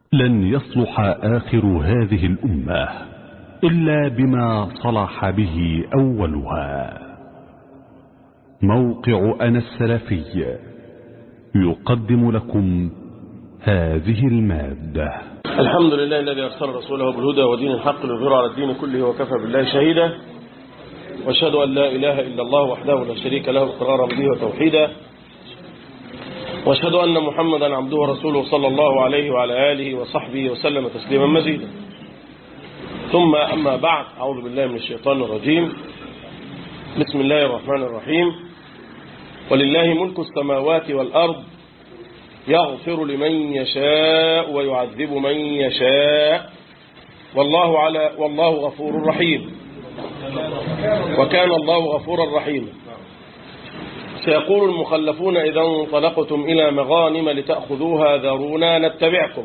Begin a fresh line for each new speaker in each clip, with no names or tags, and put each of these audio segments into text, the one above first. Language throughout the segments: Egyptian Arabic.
لن يصلح آخر هذه الأمة إلا بما صلح به أولها موقع أنا السلفي يقدم لكم هذه المادة
الحمد لله الذي أرسل رسوله بالهدى ودين الحق ليظهر على الدين كله وكفى بالله شهيدا واشهد أن لا إله إلا الله وحده لا شريك له إقرارا به وتوحيدا واشهد أن محمدا عبده ورسوله صلى الله عليه وعلى آله وصحبه وسلم تسليما مزيدا ثم أما بعد أعوذ بالله من الشيطان الرجيم بسم الله الرحمن الرحيم ولله ملك السماوات والأرض يغفر لمن يشاء ويعذب من يشاء والله على والله غفور رحيم وكان الله غفورا رحيما سيقول المخلفون إذا انطلقتم إلى مغانم لتأخذوها ذرونا نتبعكم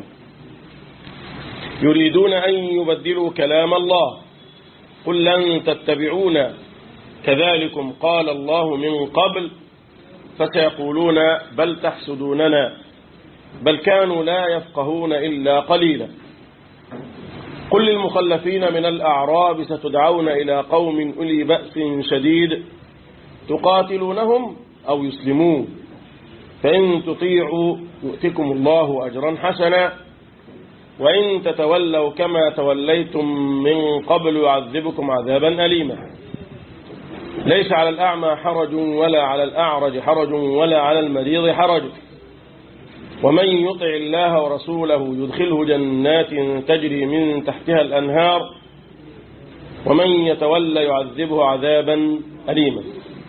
يريدون أن يبدلوا كلام الله قل لن تتبعونا كذلكم قال الله من قبل فسيقولون بل تحسدوننا بل كانوا لا يفقهون إلا قليلا قل للمخلفين من الأعراب ستدعون إلى قوم أولي بأس شديد تقاتلونهم أو يسلمون فإن تطيعوا يؤتكم الله أجرا حسنا وإن تتولوا كما توليتم من قبل يعذبكم عذابا أليما ليس على الأعمى حرج ولا على الأعرج حرج ولا على المريض حرج ومن يطع الله ورسوله يدخله جنات تجري من تحتها الأنهار ومن يتولى يعذبه عذابا أليما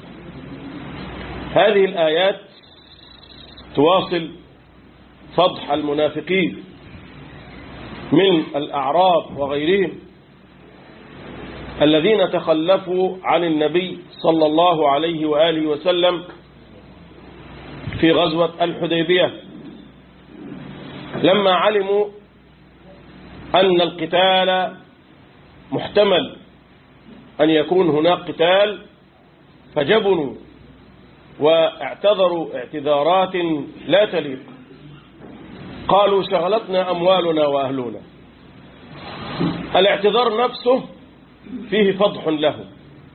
هذه الآيات تواصل فضح المنافقين من الأعراب وغيرهم الذين تخلفوا عن النبي صلى الله عليه وآله وسلم في غزوة الحديبية لما علموا أن القتال محتمل أن يكون هناك قتال فجبنوا واعتذروا اعتذارات لا تليق قالوا شغلتنا أموالنا وأهلنا الاعتذار نفسه فيه فضح له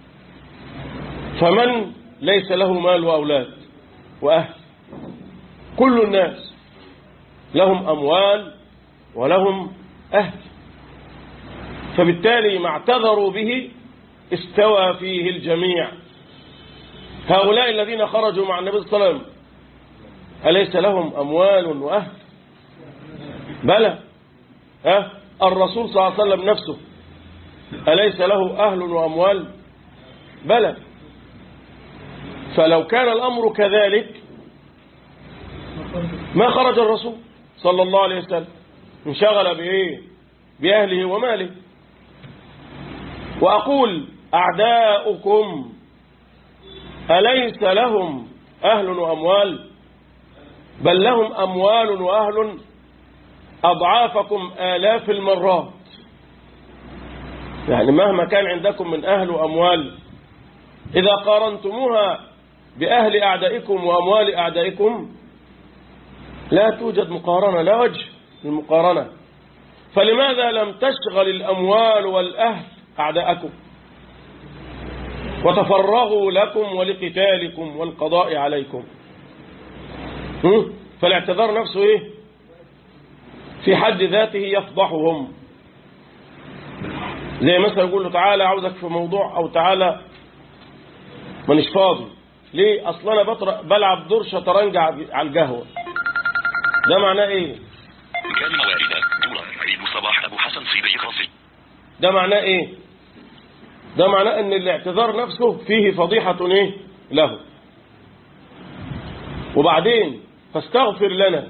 فمن ليس له مال وأولاد وأهل كل الناس لهم أموال ولهم أهل فبالتالي ما اعتذروا به استوى فيه الجميع هؤلاء الذين خرجوا مع النبي صلى الله عليه وسلم أليس لهم أموال وأهل بلى أه؟ الرسول صلى الله عليه وسلم نفسه أليس له أهل وأموال بلى فلو كان الأمر كذلك ما خرج الرسول صلى الله عليه وسلم انشغل بإيه بأهله وماله وأقول أعداؤكم أليس لهم أهل وأموال بل لهم أموال وأهل أضعافكم آلاف المرات يعني مهما كان عندكم من أهل وأموال إذا قارنتموها بأهل أعدائكم وأموال أعدائكم لا توجد مقارنة لا وجه للمقارنة فلماذا لم تشغل الأموال والأهل أعداءكم وتفرغوا لكم ولقتالكم والقضاء عليكم فالاعتذار نفسه إيه في حد ذاته يفضحهم زي مثلا يقول له تعالى عاوزك في موضوع أو تعالى مانيش فاضي ليه أصلا أنا بطرق بلعب دور شطرنج على القهوة ده معناه إيه
كلمة واردة دورا عيد صباح أبو حسن صيدي قصي
ده معناه إيه ده معناه ان الاعتذار نفسه فيه فضيحة ايه له وبعدين فاستغفر لنا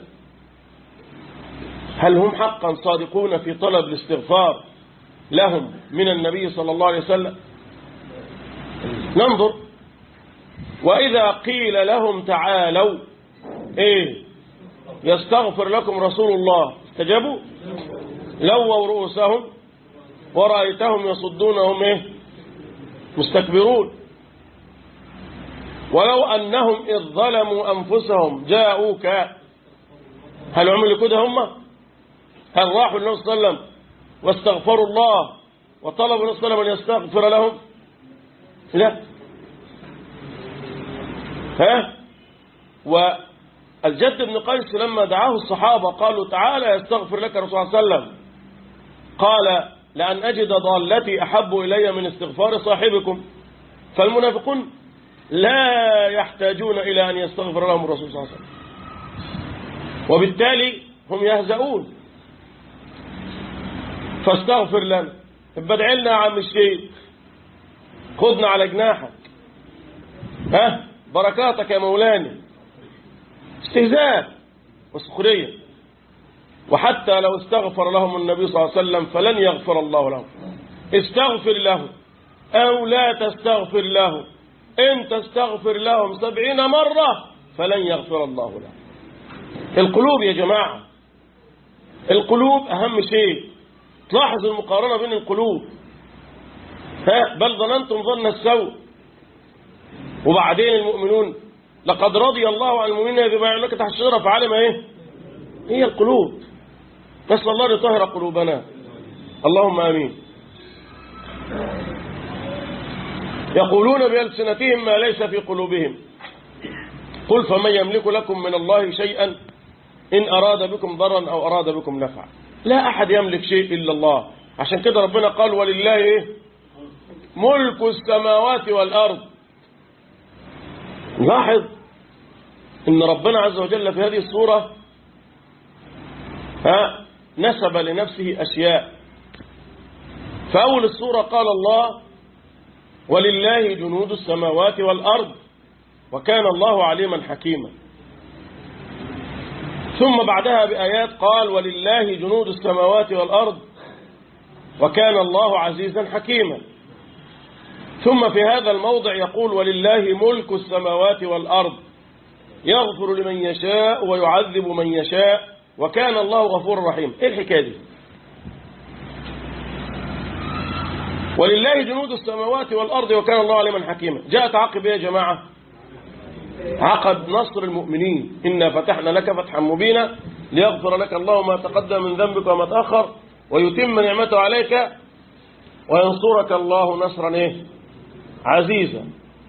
هل هم حقا صادقون في طلب الاستغفار لهم من النبي صلى الله عليه وسلم ننظر وإذا قيل لهم تعالوا ايه يستغفر لكم رسول الله استجابوا لووا رؤوسهم ورأيتهم يصدونهم ايه مستكبرون ولو أنهم إذ ظلموا أنفسهم جاءوك هل عملوا كده هم هل راحوا للنبي صلى الله عليه وسلم واستغفروا الله وطلبوا النبي صلى الله عليه وسلم أن يستغفر لهم لا ها والجد بن قيس لما دعاه الصحابة قالوا تعالى يستغفر لك الرسول صلى الله عليه وسلم قال لأن أجد ضالتي أحب إلي من استغفار صاحبكم فالمنافقون لا يحتاجون إلى أن يستغفر لهم الرسول صلى الله عليه وسلم وبالتالي هم يهزؤون فاستغفر لنا ابدع لنا يا عم الشيخ خذنا على جناحك ها بركاتك يا مولانا استهزاء وسخرية وحتى لو استغفر لهم النبي صلى الله عليه وسلم فلن يغفر الله لهم استغفر له أو لا تستغفر له إن تستغفر لهم سبعين مرة فلن يغفر الله لهم القلوب يا جماعة القلوب أهم شيء تلاحظ المقارنة بين القلوب ها بل ظننتم ظن السوء وبعدين المؤمنون لقد رضي الله عن المؤمنين إذ يبايعونك تحت الشجرة فعلم إيه هي القلوب نسأل الله أن يطهر قلوبنا اللهم آمين يقولون بألسنتهم ما ليس في قلوبهم قل فمن يملك لكم من الله شيئا إن أراد بكم ضرا أو أراد بكم نفعا لا أحد يملك شيء إلا الله عشان كده ربنا قال ولله إيه؟ ملك السماوات والأرض لاحظ إن ربنا عز وجل في هذه الصورة ها نسب لنفسه أشياء فأول الصورة قال الله ولله جنود السماوات والأرض وكان الله عليما حكيما ثم بعدها بآيات قال ولله جنود السماوات والأرض وكان الله عزيزا حكيما ثم في هذا الموضع يقول ولله ملك السماوات والأرض يغفر لمن يشاء ويعذب من يشاء وكان الله غفورا رحيما ايه الحكايه دي ولله جنود السماوات والأرض وكان الله عليما حكيما جاءت عقب ايه يا جماعة عقب نصر المؤمنين إنا فتحنا لك فتحا مبينا ليغفر لك الله ما تقدم من ذنبك وما تأخر ويتم نعمته عليك وينصرك الله نصرا ايه عزيزا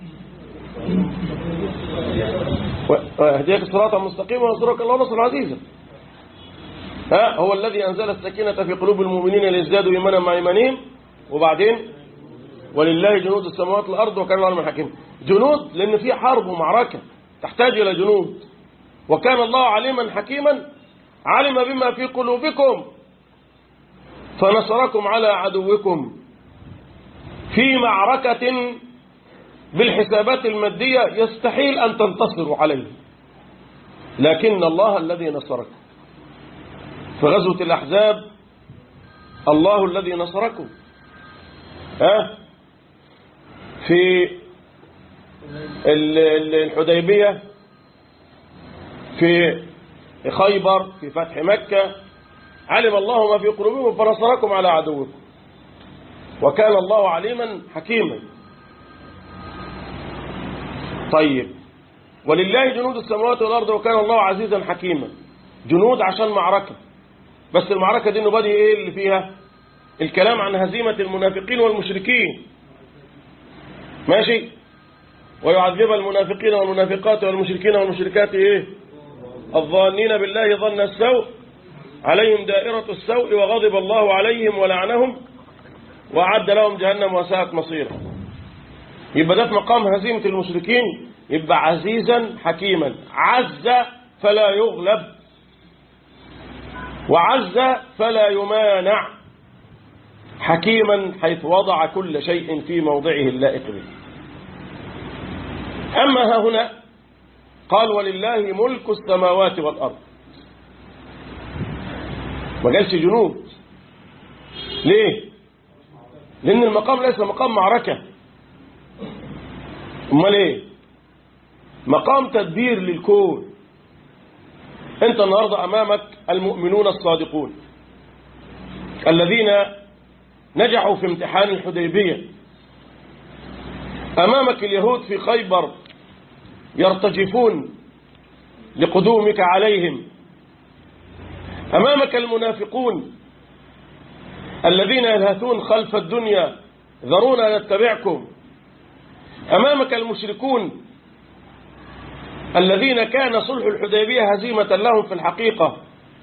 ويهديك صراطا مستقيما وينصرك الله نصرا عزيزا ها هو الذي أنزل السكينة في قلوب المؤمنين ليزدادوا إيمانا مع إيمانهم وبعدين ولله جنود السماوات والأرض وكان الله عليما حكيما جنود لأن في حرب ومعركة تحتاج إلى جنود وكان الله عليما حكيما علم بما في قلوبكم فنصركم على عدوكم في معركة بالحسابات المادية يستحيل أن تنتصروا عليه لكن الله الذي نصركم في غزوة الأحزاب الله الذي نصركم ها في ال- ال- الحديبية في خيبر في فتح مكة علم الله ما في قلوبكم فنصركم على عدوكم وكان الله عليما حكيما طيب ولله جنود السماوات والأرض وكان الله عزيزا حكيما جنود عشان معركة بس المعركة دي نبادي ايه اللي فيها الكلام عن هزيمة المنافقين والمشركين ماشي ويعذب المنافقين والمنافقات والمشركين والمشركات ايه الظانين بالله ظن السوء عليهم دائرة السوء وغضب الله عليهم ولعنهم وأعد لهم جهنم وساءت مصيرا يبقى ده في مقام هزيمة المشركين يبقى عزيزا حكيما عز فلا يغلب وعز فلا يمانع حكيما حيث وضع كل شيء في موضعه اللائق به أما ها هنا قال ولله ملك السماوات والأرض ما قالش جنود ليه لأن المقام ليس مقام معركة امال ايه مقام تدبير للكون انت النهاردة امامك المؤمنون الصادقون الذين نجحوا في امتحان الحديبية امامك اليهود في خيبر يرتجفون لقدومك عليهم أمامك المنافقون الذين يلهثون خلف الدنيا ذرونا نتبعكم أمامك المشركون الذين كان صلح الحديبية هزيمة لهم في الحقيقة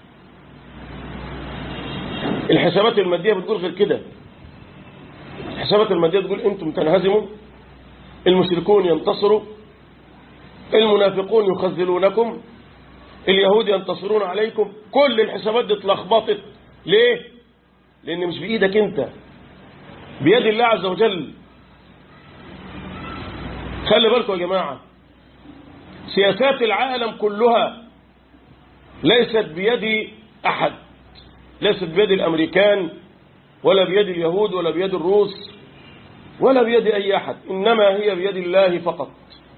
الحسابات المادية بتقول غير كده الحسابات المادية تقول انتم تنهزموا المشركون ينتصروا المنافقون يخذلونكم اليهود ينتصرون عليكم كل الحسابات دي اتلخبطت ليه لان مش بايدك انت بيد الله عز وجل خلي بالكم يا جماعة سياسات العالم كلها ليست بيد أحد ليست بيد الأمريكان ولا بيد اليهود ولا بيد الروس ولا بيد أي أحد إنما هي بيد الله فقط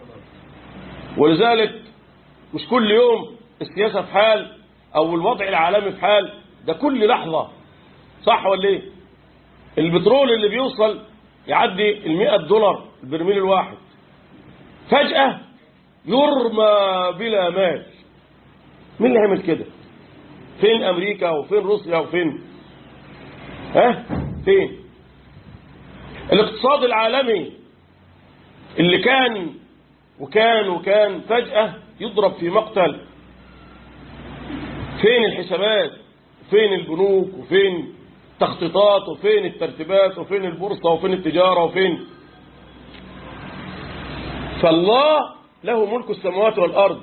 ولذلك مش كل يوم السياسة في حال أو الوضع العالمي في حال ده كل لحظة صح ولا ايه البترول اللي بيوصل يعدي المئة دولار البرميل الواحد فجأة يرمى بلا مال مين اللي عمل كده فين أمريكا وفين روسيا وفين ها فين الاقتصاد العالمي اللي كان وكان وكان فجأة يضرب في مقتل فين الحسابات فين البنوك وفين التخطيطات وفين الترتيبات وفين البورصة وفين التجارة وفين فالله له ملك السماوات والأرض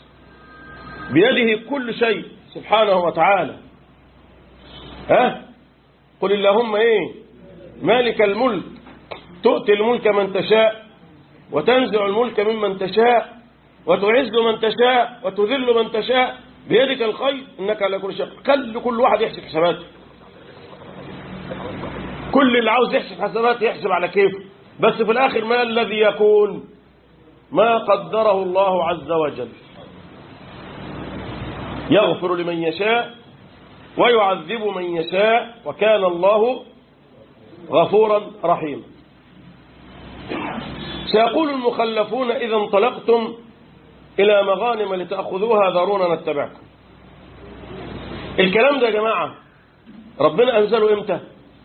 بيده كل شيء سبحانه وتعالى ها قل اللهم ايه مالك الملك تؤتي الملك من تشاء وتنزع الملك ممن تشاء وتعز من تشاء وتذل من تشاء بيدك الخير انك على كل شيء خلي كل واحد يحسب حساباته كل اللي عاوز يحسب حساباته يحسب على كيفه بس في الاخر ما الذي يكون ما قدره الله عز وجل يغفر لمن يشاء ويعذب من يشاء وكان الله غفورا رحيما سيقول المخلفون إذا انطلقتم إلى مغانم لتأخذوها ذرونا نتبعكم الكلام ده يا جماعة ربنا أنزله إمتى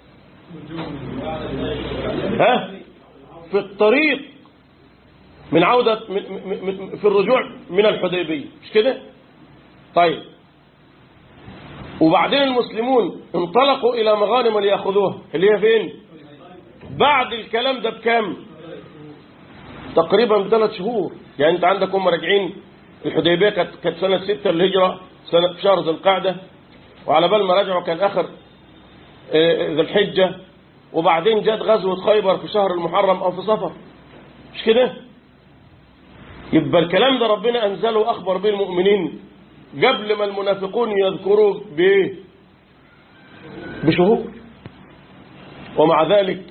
ها في الطريق من عودة من من في الرجوع من الحديبية مش كده طيب وبعدين المسلمون انطلقوا إلى مغانم ليأخذوها اللي هي فين بعد الكلام ده بكام تقريبا بثلاث شهور يعني انت عندك هم راجعين الحديبية كانت كانت سنة ستة الهجرة سنة في شهر ذي القعدة وعلى بال ما رجعوا كان آخر ذي الحجة وبعدين جت غزوة خيبر في شهر المحرم أو في صفر مش كده يبقى الكلام ده ربنا أنزله وأخبر به المؤمنين قبل ما المنافقون يذكروا بإيه بشهور ومع ذلك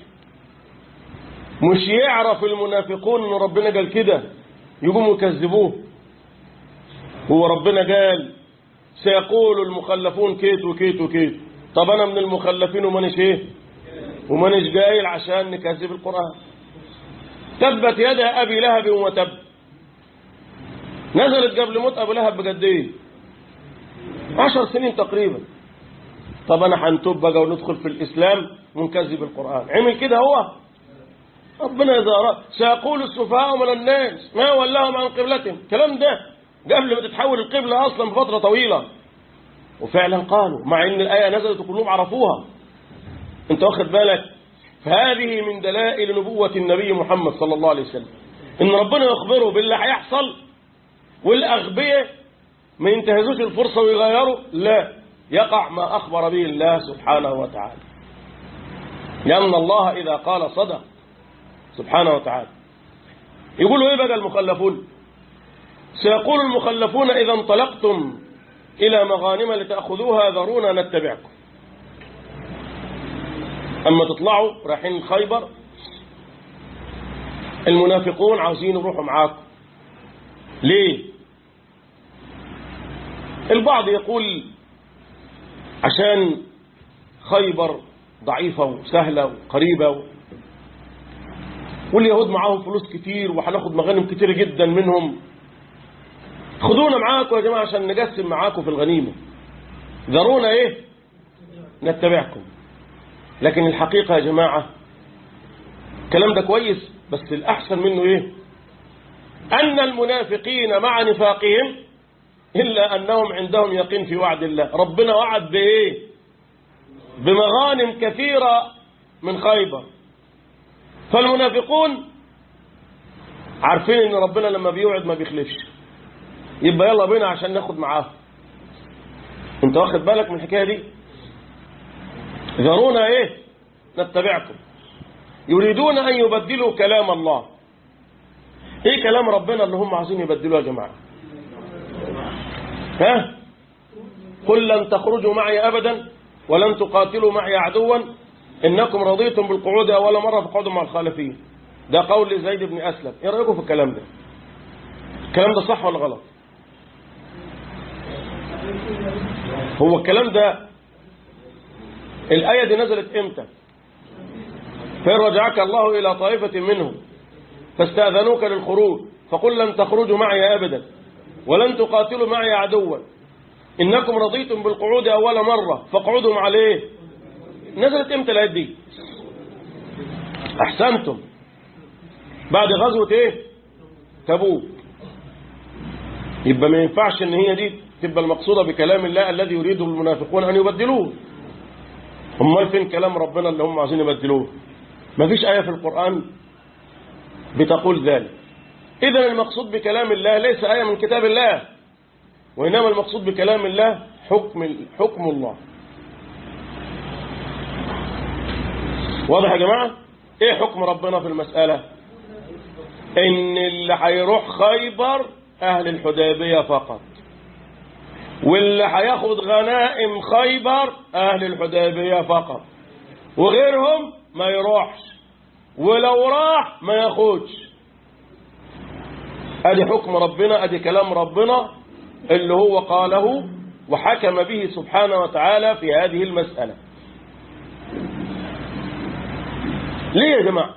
مش يعرف المنافقون ان ربنا قال كده يقوموا يكذبوه هو ربنا قال سيقول المخلفون كيت وكيت وكيت طب انا من المخلفين ومانيش ايه ومانيش قايل عشان نكذب القرآن تبت يدا ابي لهب وتب نزلت قبل موت ابو لهب بقد ايه عشر سنين تقريبا طب انا هنتوب بقى وندخل في الاسلام ونكذب القرآن عمل كده هو ربنا إذا أراد سيقول السفهاء من الناس ما ولاهم عن قبلتهم الكلام ده قبل ما تتحول القبلة أصلا بفترة طويلة وفعلا قالوا مع أن الآية نزلت وكلهم عرفوها أنت واخد بالك فهذه من دلائل نبوة النبي محمد صلى الله عليه وسلم إن ربنا يخبره باللي هيحصل والأغبياء ما ينتهزوش الفرصة ويغيروا لا يقع ما أخبر به الله سبحانه وتعالى لأن الله إذا قال صدق سبحانه وتعالى يقولوا ايه بقى المخلفون سيقول المخلفون إذا انطلقتم إلى مغانم لتأخذوها ذرونا نتبعكم أما تطلعوا رايحين خيبر المنافقون عاوزين يروحوا معاكم ليه البعض يقول عشان خيبر ضعيفة وسهلة وقريبة واليهود معاهم فلوس كتير وهناخد مغانم كتير جدا منهم خدونا معاكم يا جماعة عشان نقسم معاكم في الغنيمة ذرونا ايه نتبعكم لكن الحقيقة يا جماعة الكلام ده كويس بس الأحسن منه ايه أن المنافقين مع نفاقهم إلا أنهم عندهم يقين في وعد الله ربنا وعد بإيه بمغانم كثيرة من خيبر فالمنافقون عارفين ان ربنا لما بيوعد ما بيخلفش يبقى يلا بينا عشان ناخد معاه انت واخد بالك من الحكايه دي ذرونا ايه نتبعكم يريدون ان يبدلوا كلام الله ايه كلام ربنا اللي هم عايزين يبدلوه يا جماعه ها قل لن تخرجوا معي ابدا ولن تقاتلوا معي عدوا انكم رضيتم بالقعود اول مره فاقعدوا مع الخالفين ده قول لزيد بن اسلم ايه رايكم في الكلام ده الكلام ده صح ولا غلط هو الكلام ده الآية دي نزلت امتى فإن رجعك الله إلى طائفة منهم فاستأذنوك للخروج فقل لن تخرجوا معي أبدا ولن تقاتلوا معي عدوا إنكم رضيتم بالقعود أول مرة فاقعدوا مع الايه نزلت امتى الآية دي أحسنتم بعد غزوة ايه تبوك يبقى ما ينفعش ان هي دي تبقى المقصودة بكلام الله الذي يريده المنافقون أن يبدلوه امال فين كلام ربنا اللي هم عايزين يبدلوه ما فيش آية في القرآن بتقول ذلك إذا المقصود بكلام الله ليس آية من كتاب الله وإنما المقصود بكلام الله حكم حكم الله واضح يا جماعة إيه حكم ربنا في المسألة إن اللي هيروح خيبر أهل الحديبية فقط واللي هياخد غنائم خيبر أهل الحديبية فقط وغيرهم ما يروحش ولو راح ما ياخدش ادي حكم ربنا ادي كلام ربنا اللي هو قاله وحكم به سبحانه وتعالى في هذه المسألة ليه يا جماعة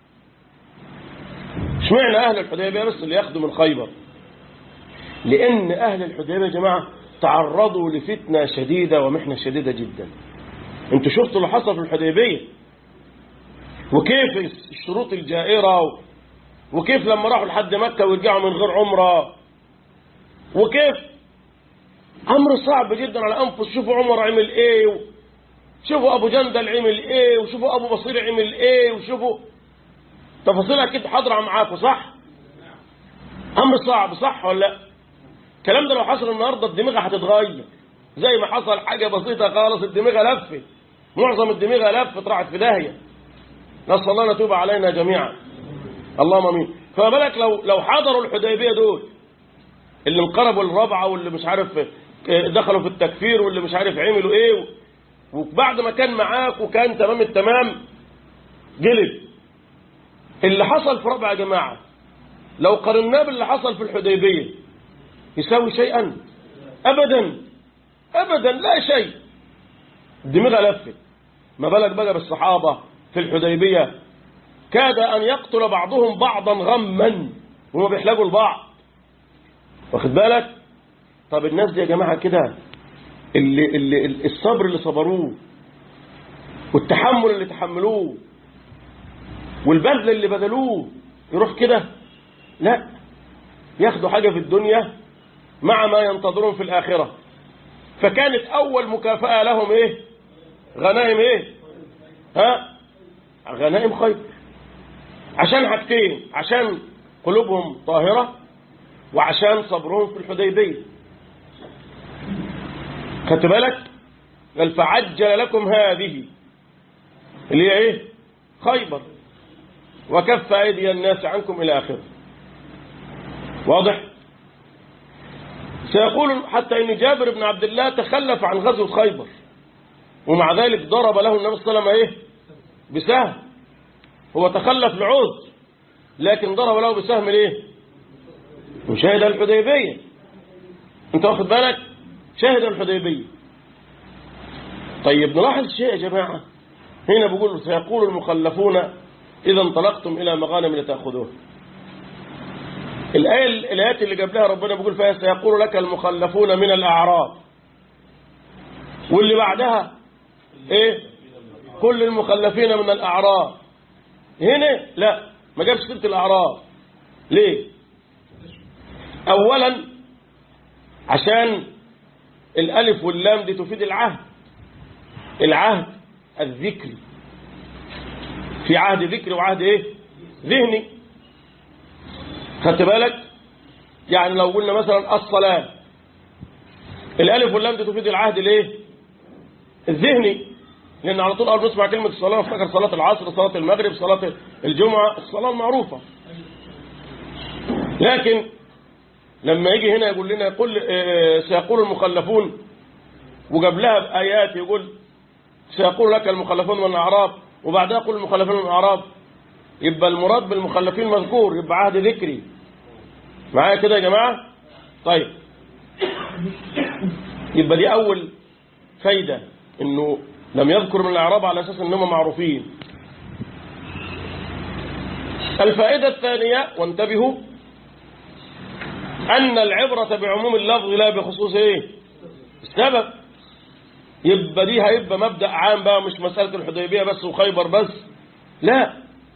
اشمعنى اهل الحديبية بس اللي ياخدوا من خيبر لان اهل الحديبية يا جماعة تعرضوا لفتنة شديدة ومحنة شديدة جدا انتوا شفتوا اللي حصل في الحديبية وكيف الشروط الجائرة وكيف لما راحوا لحد مكة ورجعوا من غير عمرة وكيف أمر صعب جدا على أنفس شوفوا عمر عمل إيه شوفوا أبو جندل عمل إيه وشوفوا أبو بصير عمل إيه وشوفوا تفاصيل أكيد حاضرة معاكم صح أمر صعب صح ولا لا الكلام ده لو حصل النهاردة الدماغ هتتغير زي ما حصل حاجة بسيطة خالص الدماغ لفت معظم الدماغ لفت راحت في داهية نسأل الله نتوب علينا جميعا اللهم امين فما بالك لو لو حضروا الحديبيه دول اللي انقربوا الرابعه واللي مش عارف دخلوا في التكفير واللي مش عارف عملوا ايه وبعد ما كان معاك وكان تمام التمام جلد اللي حصل في رابعه يا جماعه لو قارناه باللي حصل في الحديبيه يساوي شيئا ابدا ابدا لا شيء الدماغ لفت ما بالك بقى بالصحابه في الحديبيه كاد أن يقتل بعضهم بعضا غما وما بيحلقوا البعض واخد بالك طب الناس دي يا جماعة كده اللي, اللي الصبر اللي صبروه والتحمل اللي تحملوه والبذل اللي بذلوه يروح كده لا ياخدوا حاجة في الدنيا مع ما ينتظرون في الآخرة فكانت أول مكافأة لهم إيه غنائم إيه ها غنائم خير عشان حاجتين عشان قلوبهم طاهرة وعشان صبرهم في الحديبية خدت بالك قال فعجل لكم هذه اللي هي ايه خيبر وكف ايدي الناس عنكم الى اخره واضح سيقول حتى ان جابر بن عبد الله تخلف عن غزوة خيبر ومع ذلك ضرب له النبي صلى الله عليه وسلم ايه بسهم هو تخلف لعود لكن ضرب له بسهم ليه وشاهد الحديبية انت واخد بالك شاهد الحديبية طيب نلاحظ شيء يا جماعة هنا بيقول سيقول المخلفون إذا انطلقتم إلى مغانم لتأخذوها الآية الآيات اللي قبلها ربنا بيقول فيها سيقول لك المخلفون من الأعراب واللي بعدها ايه كل المخلفين من الاعراب هنا لا ما جابش سيره الاعراب ليه اولا عشان الالف واللام دي تفيد العهد العهد الذكري في عهد ذكري وعهد ايه ذهني خدت بالك يعني لو قلنا مثلا الصلاة الالف واللام دي تفيد العهد الايه الذهني لان على طول اول ما نسمع كلمه الصلاه نفتكر صلاه العصر صلاه المغرب صلاه الجمعه الصلاه المعروفه لكن لما يجي هنا يقول لنا يقول آه، سيقول المخلفون وقبلها بآيات يقول سيقول لك المخلفون من الأعراب وبعدها يقول المخلفون من الأعراب يبقى المراد بالمخلفين مذكور يبقى عهد ذكري معايا كده يا جماعة طيب يبقى دي أول فايدة إنه لم يذكر من الأعراب على أساس إنهم معروفين الفائدة الثانية وانتبهوا أن العبرة بعموم اللفظ لا بخصوص إيه السبب يبقى دي هيبقى مبدأ عام بقى مش مسألة الحديبية بس وخيبر بس لا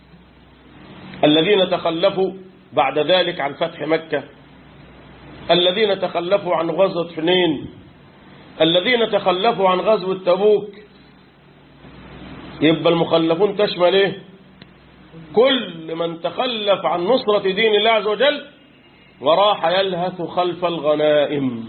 الذين تخلفوا بعد ذلك عن فتح مكة الذين تخلفوا عن غزوة حنين الذين تخلفوا عن غزوة تبوك يبقى المخلفون تشمل ايه كل من تخلف عن نصرة دين الله عز وجل وراح يلهث خلف الغنائم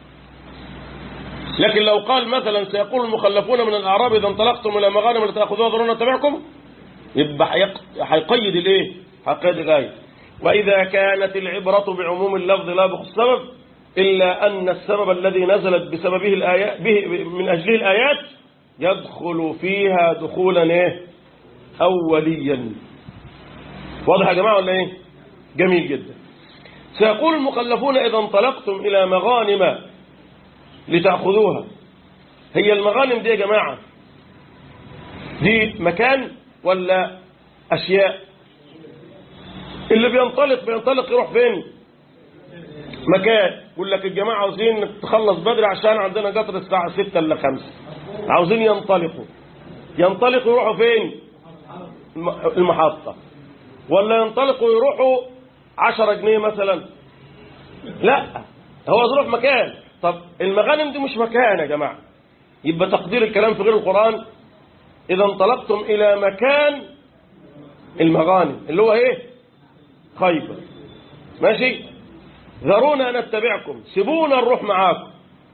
لكن لو قال مثلا سيقول المخلفون من الأعراب إذا انطلقتم إلى مغانم لتأخذوها ضرورا نتبعكم يبقى هيق- هيقيد الايه هيقيد الآية وإذا كانت العبرة بعموم اللفظ لا بخصوص السبب إلا أن السبب الذي نزلت بسببه الآيات به من أجله الآيات يدخل فيها دخولا إيه أوليا واضح يا جماعة ولا إيه جميل جدا سيقول المخلفون إذا انطلقتم إلى مغانم لتأخذوها هي المغانم دي يا جماعة دي مكان ولا أشياء اللي بينطلق بينطلق يروح فين مكان يقول لك الجماعة عاوزين تخلص بدري عشان عندنا قطر الساعة 6 إلا 5 عاوزين ينطلقوا ينطلقوا يروحوا فين الم- المحطة ولا ينطلقوا يروحوا 10 جنيه مثلا لا هو يروح مكان طب المغانم دي مش مكان يا جماعة يبقى تقدير الكلام في غير القرآن إذا انطلقتم إلى مكان المغانم اللي هو إيه خيبر ماشي ذرونا نتبعكم سيبونا نروح معاكم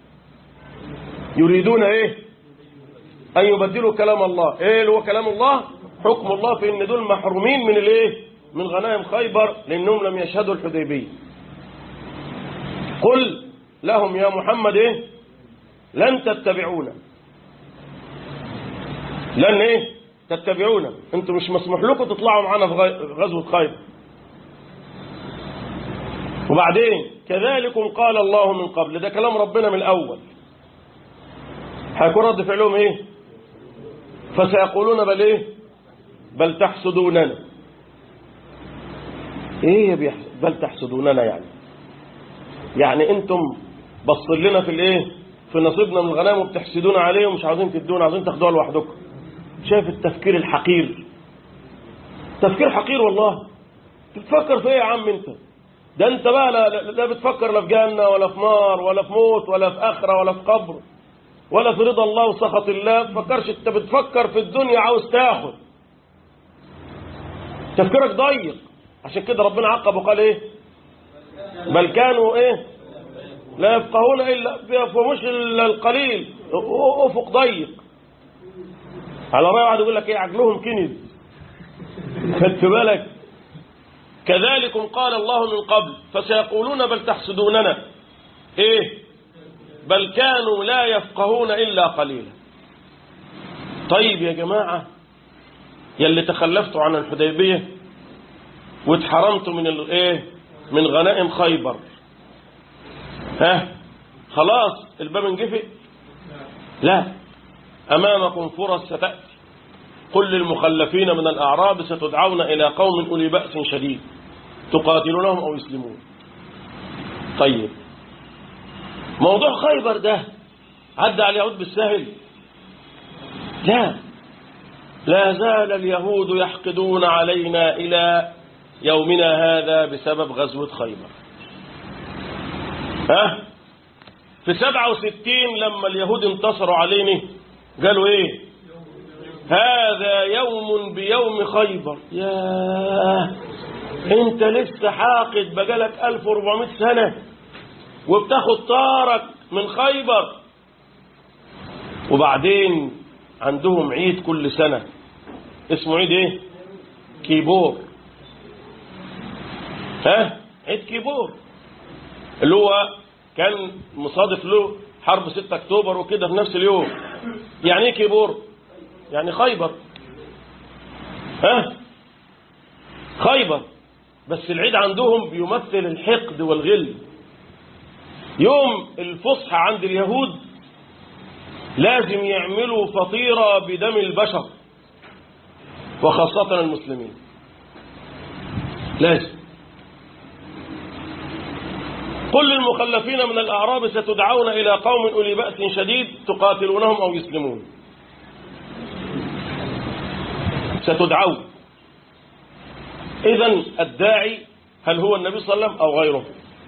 يريدون إيه أن يبدلوا كلام الله إيه اللي هو كلام الله حكم الله في إن دول محرومين من الإيه من غنائم خيبر لأنهم لم يشهدوا الحديبية قل لهم يا محمد إيه لن تتبعونا لن إيه تتبعونا أنتم مش مسموح لكم تطلعوا معنا في غ- غزوة خيبر وبعدين كذلكم قال الله من قبل ده كلام ربنا من الأول هيكون رد فعلهم إيه فسيقولون بل إيه بل تحسدوننا إيه يا بيحسد بل تحسدوننا يعني يعني انتم بصر لنا في الايه في نصيبنا من الغنائم وبتحسدونا عليه ومش عاوزين تدونا عاوزين تاخدوها لوحدكم شايف التفكير الحقير تفكير حقير والله بتفكر في ايه يا عم انت ده انت بقى لا, لا, لا بتفكر لا في جنة ولا في نار ولا في موت ولا في آخرة ولا في قبر ولا في رضا الله وسخط الله تفكرش انت بتفكر في الدنيا عاوز تاخد تفكيرك ضيق عشان كده ربنا عقب وقال ايه بل كانوا ايه لا يفقهون الا بيفهموش الا القليل افق ضيق على رأي واحد يقول لك ايه عقلهم كنز خدت بالك كذلكم قال الله من قبل فسيقولون بل تحسدوننا ايه بل كانوا لا يفقهون الا قليلا طيب يا جماعة يلي تخلفتوا عن الحديبية واتحرمتوا من الايه من غنائم خيبر ها خلاص الباب انقفل لا امامكم فرص ستاتي قل للمخلفين من الاعراب ستدعون الى قوم اولي باس شديد تقاتلونهم او يسلمون طيب موضوع خيبر ده عدى على اليهود بالسهل لا لا زال اليهود يحقدون علينا إلى يومنا هذا بسبب غزوة خيبر ها في 67 لما اليهود انتصروا علينا قالوا ايه هذا يوم بيوم خيبر يا انت لسه حاقد بقالك 1400 سنة وبتاخد طارك من خيبر وبعدين عندهم عيد كل سنة اسمه عيد ايه كيبور ها عيد كيبور اللي هو كان مصادف له حرب 6 اكتوبر وكده في نفس اليوم يعني ايه كيبور يعني خيبر ها خيبر بس العيد عندهم بيمثل الحقد والغل يوم الفصحى عند اليهود لازم يعملوا فطيرة بدم البشر وخاصة المسلمين لازم قل للمخلفين من الأعراب ستدعون إلى قوم أولي بأس شديد تقاتلونهم أو يسلمون ستدعون إذا الداعي هل هو النبي صلى الله عليه وسلم أو غيره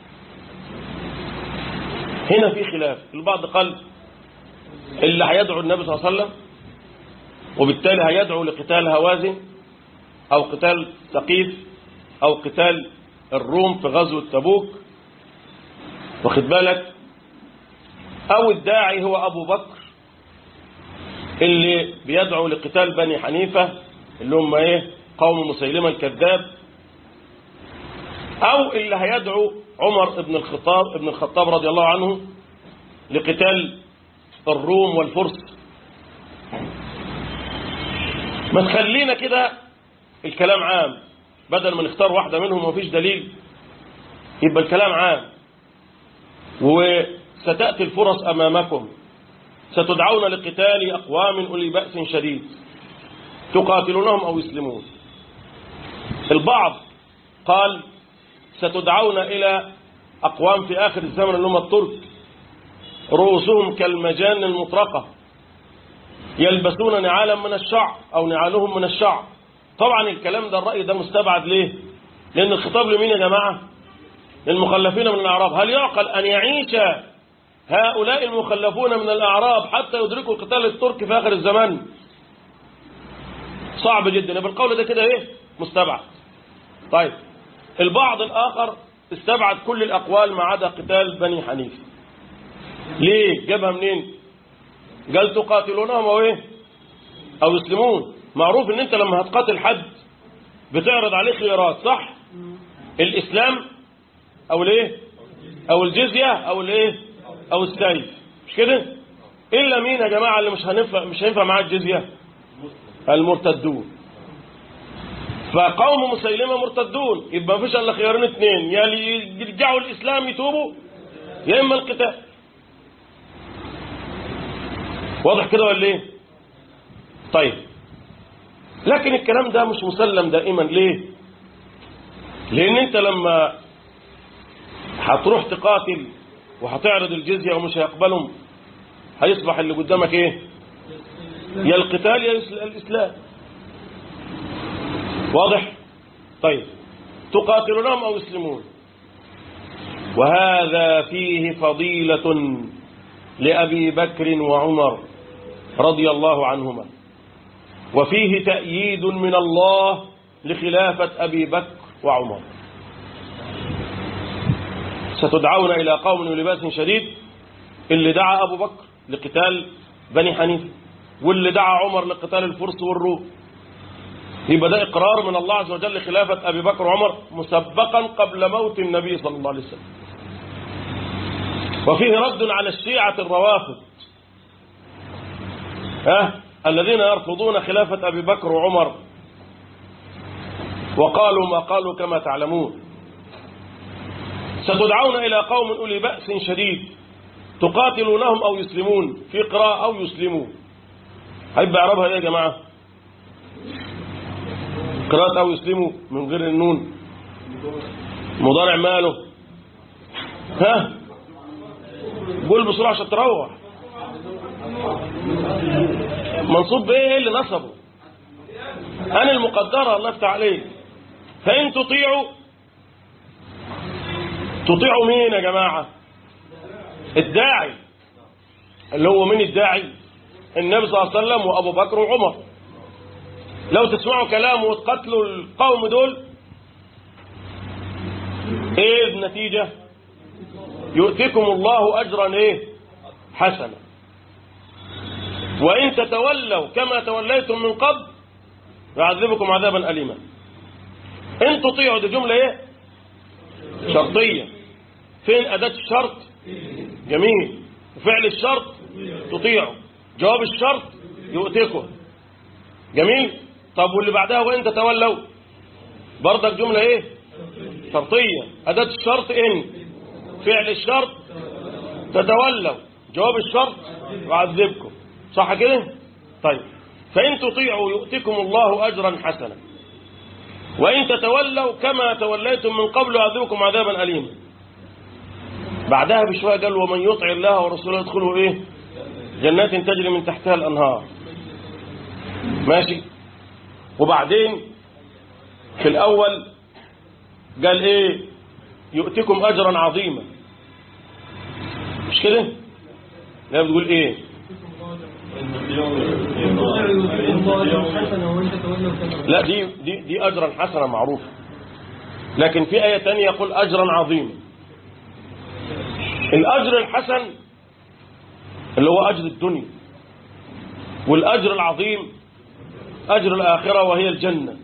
هنا في خلاف البعض قال اللي هيدعو النبي صلى الله عليه وسلم وبالتالي هيدعو لقتال هوازن أو قتال ثقيف أو قتال الروم في غزوة تبوك واخد بالك أو الداعي هو أبو بكر اللي بيدعو لقتال بني حنيفة اللي هم ايه قوم مسيلمة الكذاب أو اللي هيدعو عمر بن الخطاب ابن الخطاب رضي الله عنه لقتال الروم والفرس ما تخلينا كده الكلام عام بدل ما نختار واحدة منهم ومفيش دليل يبقى الكلام عام وستأتي الفرص أمامكم ستدعون لقتال أقوام أولي بأس شديد تقاتلونهم أو يسلمون البعض قال ستدعون إلى أقوام في آخر الزمن اللي هم الترك رؤوسهم كالمجان المطرقة يلبسون نعالا من الشعر أو نعالهم من الشعر طبعا الكلام ده الرأي ده مستبعد ليه لأن الخطاب لمين يا جماعة للمخلفين من الأعراب هل يعقل أن يعيش هؤلاء المخلفون من الأعراب حتى يدركوا قتال الترك في آخر الزمان صعب جدا بالقول ده كده ايه مستبعد طيب البعض الآخر استبعد كل الأقوال ما عدا قتال بني حنيفة ليه جابها منين قال تقاتلونهم او ايه او يسلمون معروف ان انت لما هتقاتل حد بتعرض عليه خيارات صح الاسلام او الايه او الجزية او الايه او السيف مش كده الا مين يا جماعة اللي مش هننفع مش هينفع معاه الجزية المرتدون فقوم مسيلمة مرتدون يبقى مفيش الا خيارين اثنين يا اللي يرجعوا الاسلام يتوبوا يا اما القتال واضح كده ولا ايه طيب لكن الكلام ده مش مسلم دائما ليه لان انت لما هتروح تقاتل وهتعرض الجزية ومش هيقبلهم هيصبح اللي قدامك ايه يا القتال يا الاسلام واضح طيب تقاتلونهم او يسلمون وهذا فيه فضيلة لأبي بكر وعمر رضي الله عنهما وفيه تأييد من الله لخلافة أبي بكر وعمر ستدعون إلى قوم ولباس شديد اللي دعا أبو بكر لقتال بني حنيفة واللي دعا عمر لقتال الفرس والروم يبقى ده إقرار من الله عز وجل لخلافة أبي بكر وعمر مسبقا قبل موت النبي صلى الله عليه وسلم وفيه رد على الشيعة الروافض ها الذين يرفضون خلافة أبي بكر وعمر وقالوا ما قالوا كما تعلمون ستدعون إلى قوم أولي بأس شديد تقاتلونهم أو يسلمون في قراءة أو يسلموا هيبقى إعرابها إيه يا جماعة قراءة أو يسلموا من غير النون مضارع ماله ها قول بسرعة عشان تروح منصوب بايه إيه اللي نصبه أنا المقدرة الله يفتح عليك فإن تطيعوا تطيعوا مين يا جماعة الداعي اللي هو مين الداعي النبي صلى الله عليه وسلم وأبو بكر وعمر لو تسمعوا كلامه وتقتلوا القوم دول ايه النتيجة يؤتكم الله أجرا ايه حسنا وإن تتولوا كما توليتم من قبل يعذبكم عذابا أليما إن تطيعوا دي جملة إيه شرطية فين أداة الشرط جميل وفعل الشرط تطيعوا جواب الشرط يؤتكم جميل طب واللي بعدها وإن تتولوا برضك جملة إيه شرطية أداة الشرط إن فعل الشرط تتولوا جواب الشرط يعذبكم صح كده طيب فإن تطيعوا يؤتكم الله أجرا حسنا وإن تتولوا كما توليتم من قبل يعذبكم عذابا أليما بعدها بشوية قال ومن يطع الله ورسوله يدخله إيه جنات تجري من تحتها الأنهار ماشي وبعدين في الأول قال إيه يؤتكم أجرا عظيما مش كده لا بتقول إيه لا دي دي دي اجرا حسنا معروفه لكن في ايه ثانيه يقول اجرا عظيما الاجر الحسن اللي هو اجر الدنيا والاجر العظيم اجر الاخره وهي الجنه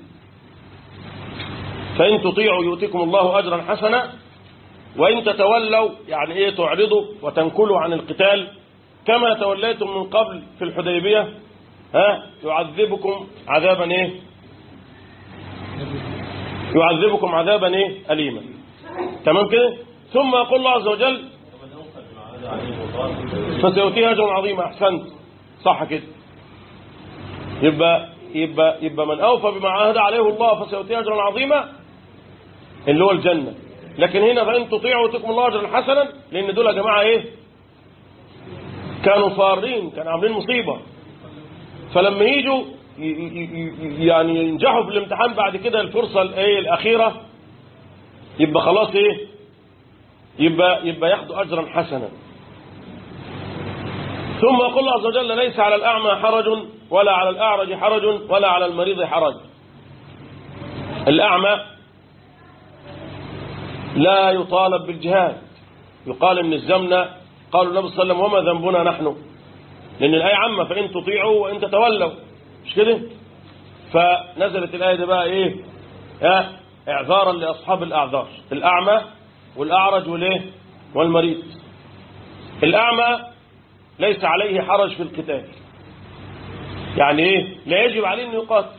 فان تطيعوا يؤتكم الله اجرا حسنا وان تتولوا يعني ايه تعرضوا وتنكلوا عن القتال كما توليتم من قبل في الحديبية ها يعذبكم عذابا ايه يعذبكم عذابا ايه أليما تمام كده ثم يقول الله عز وجل فسيؤتيه أجرا عظيما أحسنت صح كده يبقى يبقى يبقى من أوفى بما عاهد عليه الله فسيؤتيه أجرا عظيما اللي هو الجنة لكن هنا فإن تطيعوا يؤتكم الله أجرا حسنا لأن دول يا جماعة إيه كانوا فارين كانوا عاملين مصيبة فلما يجوا يعني ينجحوا في الامتحان بعد كده الفرصة الايه الأخيرة يبقى خلاص ايه يبقى يبقى ياخدوا أجرا حسنا ثم يقول الله عز وجل ليس على الأعمى حرج ولا على الأعرج حرج ولا على المريض حرج الأعمى لا يطالب بالجهاد يقال ان الزمن قالوا النبي صلى الله عليه وسلم وما ذنبنا نحن لأن الآية عامة فإن تطيعوا وإن تتولوا مش كده فنزلت الآية دي بقى إيه ها إعذارا لأصحاب الأعذار الأعمى والأعرج والإيه والمريض الأعمى ليس عليه حرج في القتال يعني إيه لا يجب عليه أن يقاتل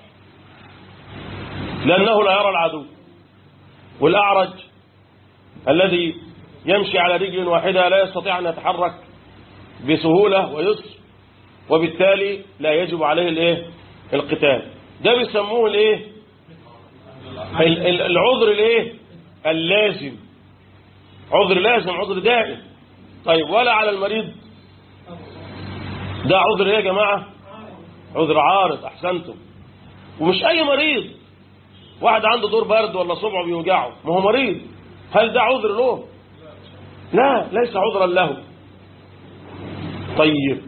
لأنه لا يرى العدو والأعرج الذي يمشي على رجل واحدة لا يستطيع أن يتحرك بسهولة ويسر وبالتالي لا يجب عليه الايه القتال ده بيسموه الايه ال- ال- العذر الايه اللازم عذر لازم عذر دائم طيب ولا على المريض ده عذر ايه يا جماعة عذر عارض احسنتم ومش اي مريض واحد عنده دور برد ولا صبعه بيوجعه ما هو مريض هل ده عذر له لا ليس عذرا له طيب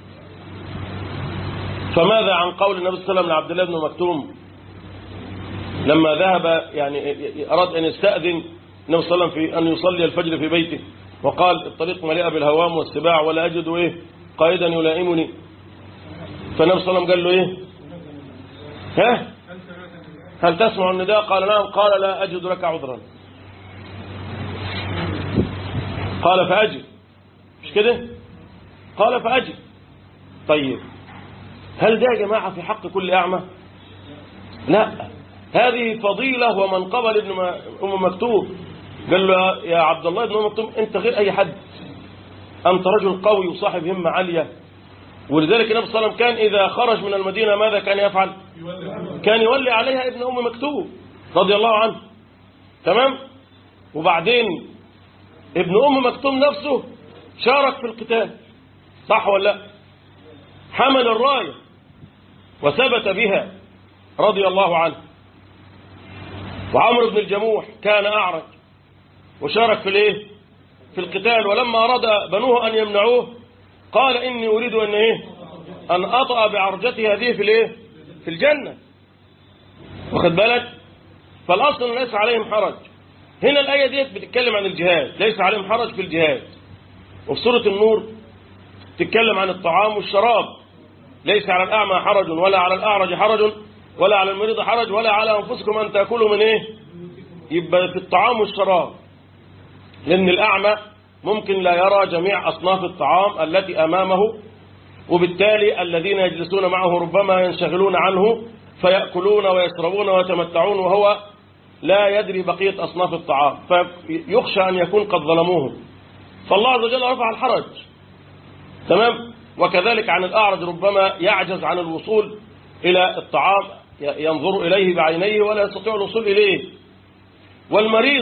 فماذا عن قول النبي صلى الله عليه وسلم لعبد الله بن مكتوم لما ذهب يعني أراد أن يستأذن النبي صلى الله عليه وسلم في أن يصلي الفجر في بيته وقال الطريق مليئة بالهوام والسباع ولا أجد إيه قائدا يلائمني فالنبي صلى الله عليه وسلم قال له إيه ها هل تسمع النداء قال نعم قال لا أجد لك عذرا قال فأجل مش كده قال فأجل طيب هل ده يا جماعة في حق كل أعمى لا هذه فضيلة ومنقبة لابن أم مكتوب قال له يا عبد الله بن أم مكتوب أنت غير أي حد أنت رجل قوي وصاحب همة عالية ولذلك النبي صلى الله عليه وسلم كان إذا خرج من المدينة ماذا كان يفعل كان يولي عليها ابن أم مكتوب رضي الله عنه تمام وبعدين ابن أم مكتوم نفسه شارك في القتال صح ولا لا حمل الراية وثبت بها رضي الله عنه وعمرو بن الجموح كان أعرج وشارك في الايه في القتال ولما أراد بنوه أن يمنعوه قال إني أريد أن إيه أن أطأ بعرجتي هذه في الإيه في الجنة واخد بالك فالأصل ليس عليهم حرج هنا الآية ديت بتتكلم عن الجهاد ليس عليهم حرج في الجهاد وفي سورة النور تتكلم عن الطعام والشراب ليس على الأعمى حرج ولا على الأعرج حرج ولا على المريض حرج ولا على أنفسكم أن تأكلوا من إيه يبقى في الطعام والشراب لأن الأعمى ممكن لا يرى جميع أصناف الطعام التي أمامه وبالتالي الذين يجلسون معه ربما ينشغلون عنه فيأكلون ويشربون ويتمتعون وهو لا يدري بقية أصناف الطعام فيخشى أن يكون قد ظلموه فالله عز وجل رفع الحرج تمام وكذلك عن الأعرج ربما يعجز عن الوصول إلى الطعام ينظر إليه بعينيه ولا يستطيع الوصول إليه والمريض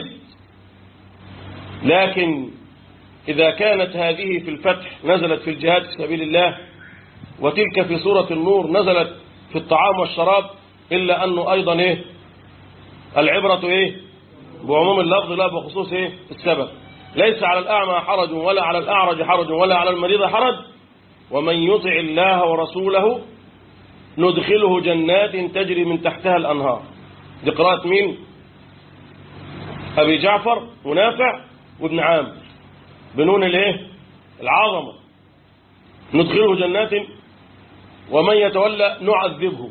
لكن إذا كانت هذه في الفتح نزلت في الجهاد في سبيل الله وتلك في سورة النور نزلت في الطعام والشراب إلا أنه أيضا إيه العبرة إيه بعموم اللفظ لا بخصوص إيه السبب ليس على الأعمى حرج ولا على الأعرج حرج ولا على المريض حرج ومن يطع الله ورسوله ندخله جنات تجري من تحتها الأنهار دي قراءة مين أبي جعفر ونافع وابن عامر بنون الايه العظمة ندخله جنات ومن يتولى نعذبه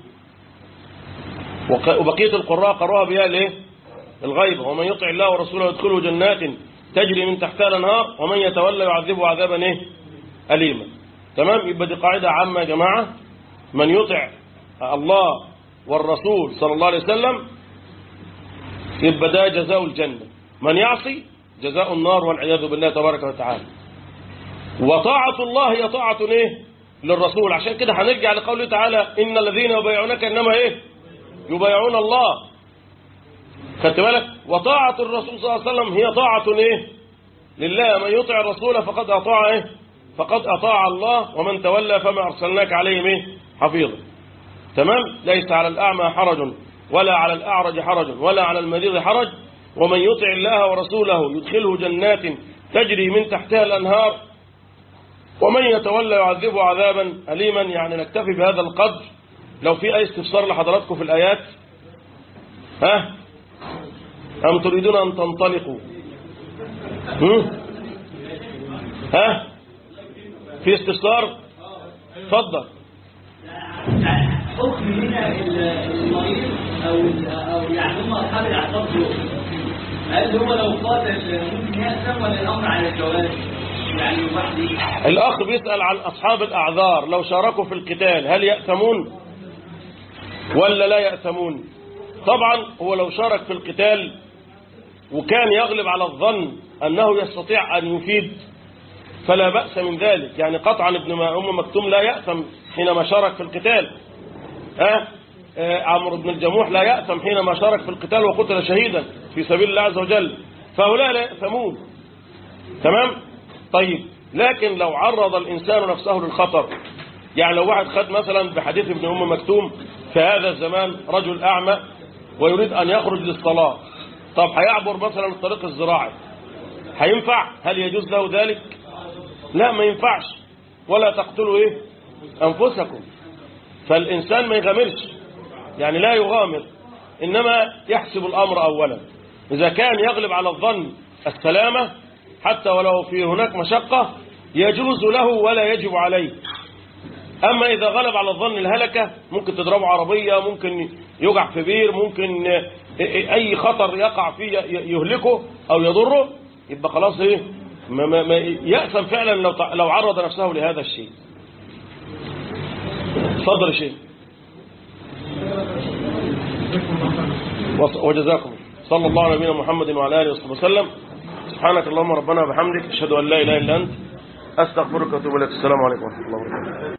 وبقية القراء قراها بها الايه الغيبة ومن يطع الله ورسوله يدخله جنات تجري من تحتها الانهار ومن يتولى يعذبه عذابا ايه أليما تمام يبقى دي قاعدة عامة يا جماعة من يطع الله والرسول صلى الله عليه وسلم يبقى ده جزاء الجنة من يعصي جزاء النار والعياذ بالله تبارك وتعالى وطاعة الله هي طاعة ايه للرسول عشان كده هنرجع لقوله تعالى إن الذين يبايعونك إنما ايه يبايعون الله خدت بالك وطاعة الرسول صلى الله عليه وسلم هي طاعة ايه لله من يطع الرسول فقد أطاع ايه فقد أطاع الله ومن تولى فما أرسلناك عليهم ايه حفيظا تمام ليس على الأعمى حرج ولا على الأعرج حرج ولا على المريض حرج ومن يطع الله ورسوله يدخله جنات تجري من تحتها الأنهار ومن يتولى يعذبه عذابا أليما يعني نكتفي بهذا القدر لو في أي استفسار لحضراتكم في الآيات ها أم تريدون أن تنطلقوا هم؟ ها في استفسار تفضل
حكم هنا المريض او او يعني هم اصحاب الاعصاب دول هل هو لو قاتل ممكن يأثم ولا الامر على الجواز؟ يعني واحد
الأخ بيسأل عن أصحاب الأعذار لو شاركوا في القتال هل يأثمون ولا لا يأثمون طبعا هو لو شارك في القتال وكان يغلب على الظن أنه يستطيع أن يفيد فلا بأس من ذلك يعني قطعا ابن ما أم مكتوم لا يأثم حينما شارك في القتال ها آه، عمرو بن الجموح لا يأثم حينما شارك في القتال وقتل شهيدا في سبيل الله عز وجل فهؤلاء لا يأثمون تمام طيب لكن لو عرض الإنسان نفسه للخطر يعني لو واحد خد مثلا بحديث ابن أم مكتوم في هذا الزمان رجل أعمى ويريد أن يخرج للصلاة طب هيعبر مثلا الطريق الزراعي هينفع هل يجوز له ذلك لا ما ينفعش ولا تقتلوا ايه انفسكم فالانسان ما يغامرش يعني لا يغامر انما يحسب الامر اولا اذا كان يغلب على الظن السلامه حتى ولو في هناك مشقه يجوز له ولا يجب عليه اما اذا غلب على الظن الهلكه ممكن تضربه عربيه ممكن يقع في بير ممكن اي خطر يقع فيه يهلكه او يضره يبقى خلاص ايه ما ما ما يأسم فعلا لو تع- لو عرض نفسه لهذا الشيء تفضل يا شيخ وص- وجزاكم صلى الله على نبينا محمد وعلى اله وصحبه وسلم سبحانك اللهم ربنا وبحمدك اشهد ان لا اله الا انت استغفرك واتوب اليك السلام عليكم ورحمه الله وبركاته